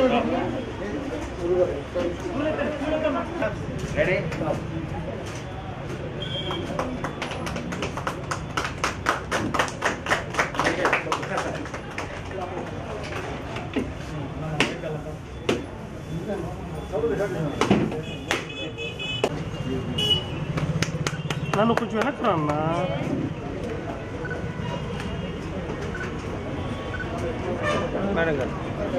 Ready నన్ను కొంచెం వెనక్కి రా అన్నా మేడం గారు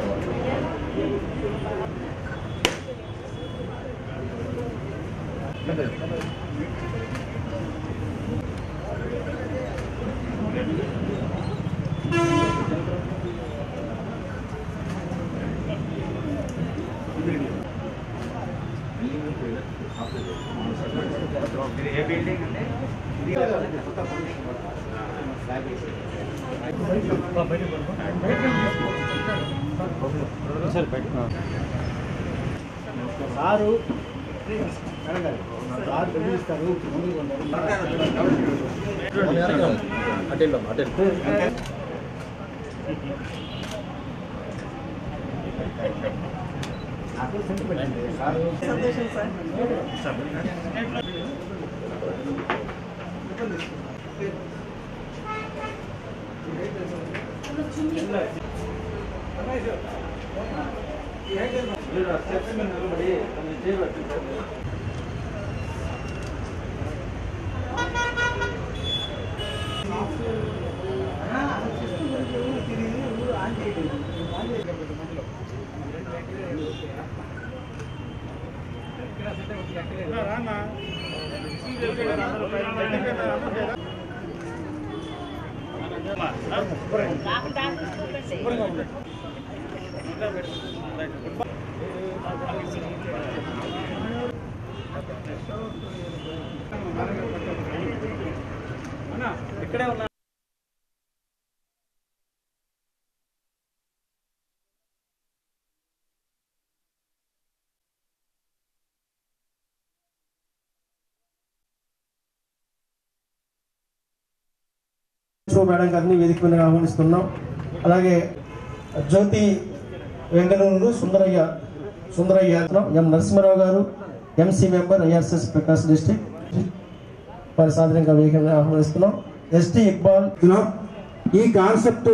ఏ బిల్డింగ్ అంటే సరే బయట సారు మేడం గారు, సారు బెదిరిస్తారు ముందుకు ఇక్కడే ఉన్నా సో మేడం గారిని వేదిక మీద ఆహ్వానిస్తున్నాం అలాగే జ్యోతి వెంకటూరు సుందరయ్య సుందరయ్య ఎం నరసింహారావు గారు MC member IRSS Prakash district వారి సాధారణంగా వేగంగా ఆహ్వానిస్తున్నాం ఎస్టీ ఇక్బాల్ చెప్తున్నాం. ఈ కాన్సెప్ట్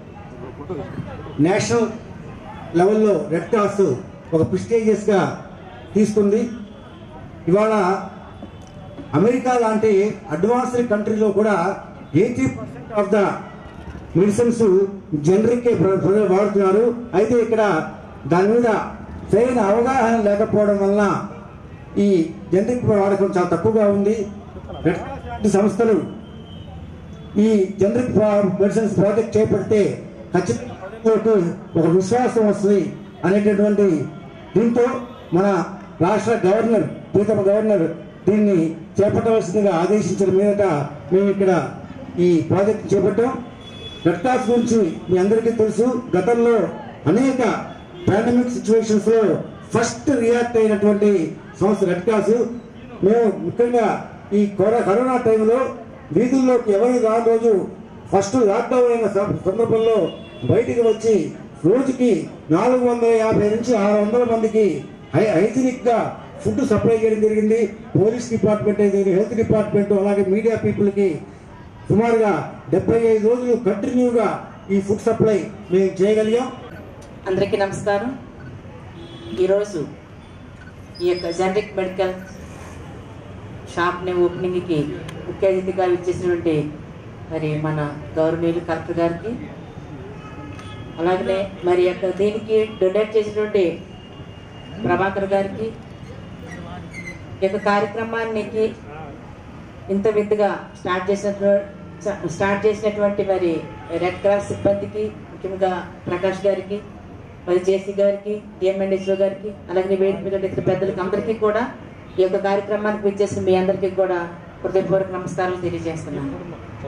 నేషనల్ లెవెల్లో రెడ్ క్రాస్ ఒక ప్రిస్టేజియస్ గా తీసుకుంది ఇవాళ అమెరికా లాంటి అడ్వాన్స్డ్ కంట్రీలో కూడా eighty percent of the medicines generic వాడుతున్నారు అయితే ఇక్కడ దాని మీద సరైన అవగాహన లేకపోవడం వలన ఈ జనరిక్ వాడకం చాలా తక్కువగా ఉంది రెడ్ క్రాస్ లాంటి సంస్థలు ఈ జనరిక్ మెడిసిన్స్ ప్రాజెక్ట్ చేపడితే ఖచ్చితంగా ప్రజలకు ఒక విశ్వాసం వస్తుంది అనేటటువంటి దీంతో మన రాష్ట్ర గవర్నర్ ప్రీతమ గవర్నర్ దీన్ని చేపట్టవలసిందిగా ఆదేశించిన మీదట మేము ఇక్కడ ఈ ప్రాజెక్ట్ చేపట్టాం రెడ్ క్రాస్ గురించి మీ అందరికీ తెలుసు గతంలో అనేక పాండమిక్ సిచ్యువేషన్స్ లో ఫస్ట్ రియాక్ట్ అయినటువంటి సంస్థ రెడ్ క్రాస్ మేము ముఖ్యంగా ఈ కరోనా కరోనా టైంలో వీధుల్లోకి ఎవరు రాని రోజు ఫస్ట్ లాక్డౌన్ అయిన సం- సందర్భంలో బయటికి వచ్చి రోజుకి నాలుగు వందల యాభై నుంచి ఆరు వందల మందికి హై- హైజీనిక్ గా ఫుడ్ సప్లై చేయడం జరిగింది పోలీస్ డిపార్ట్మెంట్ అయితే హెల్త్ డిపార్ట్మెంట్ అలాగే మీడియా పీపుల్ కి సుమారుగా డెబ్బై ఐదు రోజులు కంటిన్యూగా ఈ ఫుడ్ సప్లై మేము చేయగలిగాం అందరికీ నమస్కారం ఈరోజు ఈ యొక్క జనరిక్ మెడికల్ షాప్ని ఓపెనింగ్కి ముఖ్య అతిథిగా ఇచ్చేసినటువంటి మరి మన గౌరవనీయులు కలెక్టర్ గారికి అలాగనే మరి యొక్క దీనికి డొనేట్ చేసినటువంటి ప్రభాకర్ గారికి ఈ యొక్క కార్యక్రమానికి ఇంత వింతగా స్టార్ట్ చేసినట్టు స్టార్ట్ చేసినటువంటి మరి రెడ్ క్రాస్ సిబ్బందికి ముఖ్యంగా ప్రకాష్ గారికి మరి జేసీ గారికి డిఎంఎన్ఎస్ఓ గారికి అలాగే వేదిక మీద ఉన్న ఇతర పెద్దలకి అందరికీ కూడా ఈ యొక్క కార్యక్రమానికి విచ్చేసిన మీ అందరికీ కూడా హృదయపూర్వక నమస్కారాలు తెలియజేస్తున్నాను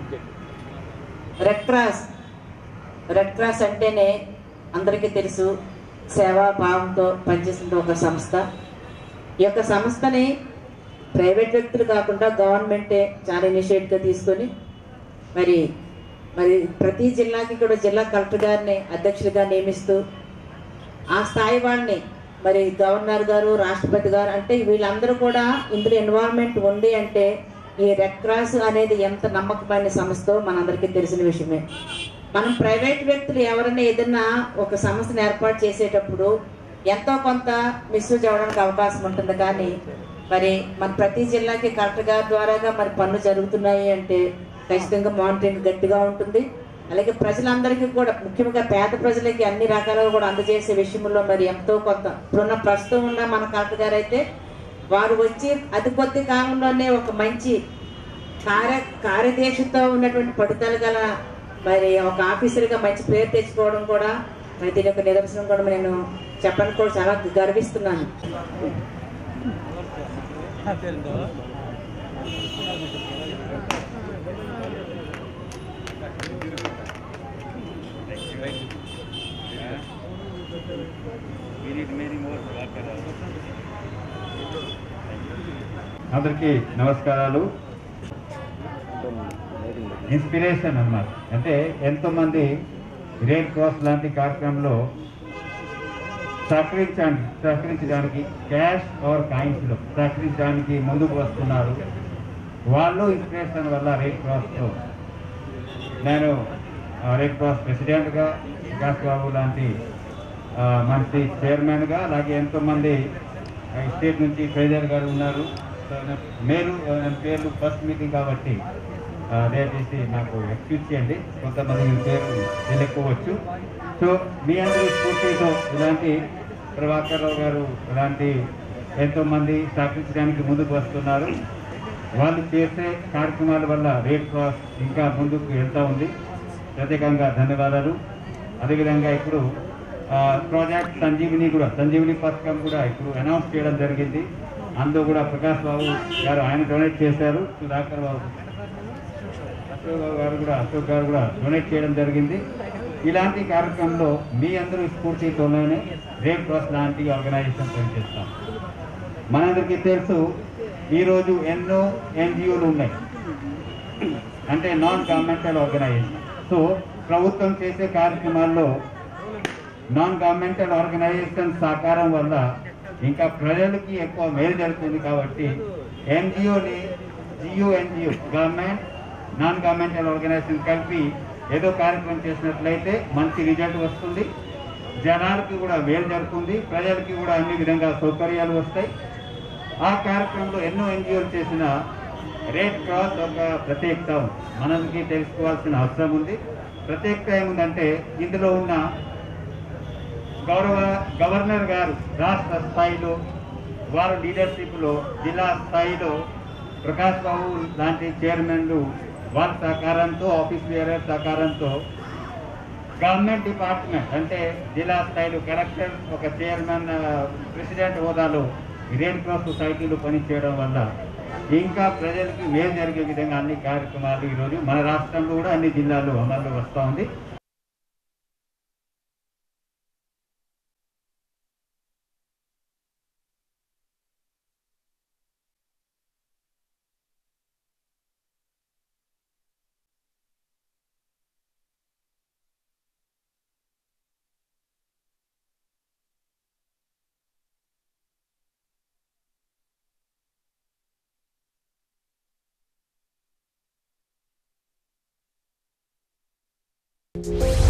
రెడ్ క్రాస్ రెడ్ క్రాస్ అంటేనే అందరికీ తెలుసు సేవా భావంతో పనిచేసిన ఒక సంస్థ ఈ యొక్క సంస్థని ప్రైవేట్ వ్యక్తులు కాకుండా గవర్నమెంటే చాలా ఇనిషియేటివ్గా తీసుకొని మరి మరి ప్రతి జిల్లాకి కూడా జిల్లా కలెక్టర్ గారిని అధ్యక్షులుగా నియమిస్తూ ఆ స్థాయి వాళ్ళని మరి గవర్నర్ గారు రాష్ట్రపతి గారు అంటే వీళ్ళందరూ కూడా ఇందులో ఇన్వాల్వ్మెంట్ ఉంది అంటే ఈ రెడ్ క్రాస్ అనేది ఎంత నమ్మకమైన సంస్థ మనందరికీ తెలిసిన విషయమే మనం ప్రైవేట్ వ్యక్తులు ఎవరైనా ఏదైనా ఒక సంస్థను ఏర్పాటు చేసేటప్పుడు ఎంతో కొంత మిస్యూజ్ అవ్వడానికి అవకాశం ఉంటుంది కానీ మరి మన ప్రతి జిల్లాకి కలెక్టర్ గారి ద్వారాగా మరి పనులు జరుగుతున్నాయి అంటే ఖచ్చితంగా మానిటరింగ్ గట్టిగా ఉంటుంది అలాగే ప్రజలందరికీ కూడా ముఖ్యంగా పేద ప్రజలకి అన్ని రకాలుగా కూడా అందజేసే విషయంలో మరి ఎంతో కొంత ఇప్పుడున్న ప్రస్తుతం ఉన్న మన కలెక్టర్ గారు అయితే వారు వచ్చి అతి కొద్ది కాలంలోనే ఒక మంచి కార్య కార్యదీక్షతో ఉన్నటువంటి పట్టుదల గల మరి ఒక ఆఫీసర్గా మంచి పేరు తెచ్చుకోవడం కూడా మరి దీని యొక్క నిదర్శనం కూడా నేను చెప్పడానికి కూడా చాలా గర్విస్తున్నాను We need many more workers also. అందరికీ నమస్కారాలు ఇన్స్పిరేషన్ అన్నమాట అంటే ఎంతోమంది రెడ్ క్రాస్ లాంటి కార్యక్రమంలో సహకరించడానికి సహకరించడానికి క్యాష్ ఆర్ కాయిన్స్లో సహకరించడానికి ముందుకు వస్తున్నారు వాళ్ళు ఇన్స్పిరేషన్ వల్ల రెడ్ క్రాస్తో నేను ఆ, రెడ్ క్రాస్ ప్రెసిడెంట్గా వికాస్ బాబు లాంటి ఆ, మంచి చైర్మన్గా అలాగే ఎంతోమంది ఆ, స్టేట్ నుంచి ట్రెజర్ గారు ఉన్నారు సో నా- మేలు ఆ, నా పేర్లు ఫస్ట్ మీటింగ్ కాబట్టి ఆ, దయచేసి నాకు ఎక్స్క్యూజ్ చేయండి కొంతమంది మీ పేరు తెలియకపోవచ్చు సో మీ అందరి స్ఫూర్తితో ఇలాంటి ప్రభాకర్ రావు గారు ఇలాంటి ఎంతోమంది స్థాపించడానికి ముందుకు వస్తున్నారు వాళ్ళు చేసే కార్యక్రమాల వల్ల రెడ్ క్రాస్ ఇంకా ముందుకు వెళ్తూ ఉంది ప్రత్యేకంగా ధన్యవాదాలు అదేవిధంగా ఇప్పుడు ఆ, ప్రాజెక్ట్ సంజీవిని కూడా సంజీవిని పథకం కూడా ఇప్పుడు అనౌన్స్ చేయడం జరిగింది అందులో కూడా ప్రకాష్ బాబు గారు ఆయన డొనేట్ చేశారు సుధాకర్ బాబు అశోక్ బాబు గారు కూడా అశోక్ గారు కూడా డొనేట్ చేయడం జరిగింది ఇలాంటి కార్యక్రమంలో మీ అందరూ స్ఫూర్తితోనే రెడ్ క్రాస్ లాంటి ఆర్గనైజేషన్ పనిచేస్తాం మనందరికీ తెలుసు ఈరోజు ఎన్నో ఎన్జిఓలు ఉన్నాయి అంటే నాన్ గవర్నమెంటల్ ఆర్గనైజేషన్ సో ప్రభుత్వం చేసే కార్యక్రమాల్లో నాన్ గవర్నమెంటల్ ఆర్గనైజేషన్ సహకారం వల్ల ఇంకా ప్రజలకి ఎక్కువ మేలు జరుగుతుంది కాబట్టి ఎన్జిఓని GO NGO government non governmental organisation కలిపి ఏదో కార్యక్రమం చేసినట్లయితే మంచి రిజల్ట్ వస్తుంది జనాలకి కూడా మేలు జరుగుతుంది ప్రజలకి కూడా అన్ని విధంగా సౌకర్యాలు వస్తాయి ఆ కార్యక్రమంలో ఎన్నో ఎన్జిఓలు చేసిన రెడ్ క్రాస్ ఒక ప్రత్యేకత ఉంది మనకి తెలుసుకోవాల్సిన అవసరం ఉంది ప్రత్యేకత ఏముందంటే ఇందులో ఉన్న గౌరవ గవర్నర్ గారు రాష్ట్ర స్థాయిలో వారు లీడర్షిప్లో జిల్లా స్థాయిలో ప్రకాష్ బాబు లాంటి చైర్మన్లు వారి సహకారంతో ఆఫీస్ వేరర్ సహకారంతో గవర్నమెంట్ డిపార్ట్మెంట్ అంటే జిల్లా స్థాయిలో కలెక్టర్ ఒక చైర్మన్ ఆ, ప్రెసిడెంట్ హోదాలో ఈ రెడ్ క్రాస్ సొసైటీలో పనిచేయడం వల్ల ఇంకా ప్రజలకు మేలు జరిగే విధంగా అన్ని కార్యక్రమాలు ఈరోజు మన రాష్ట్రంలో కూడా అన్ని జిల్లాల్లో అమల్లో వస్తూ ఉంది Thank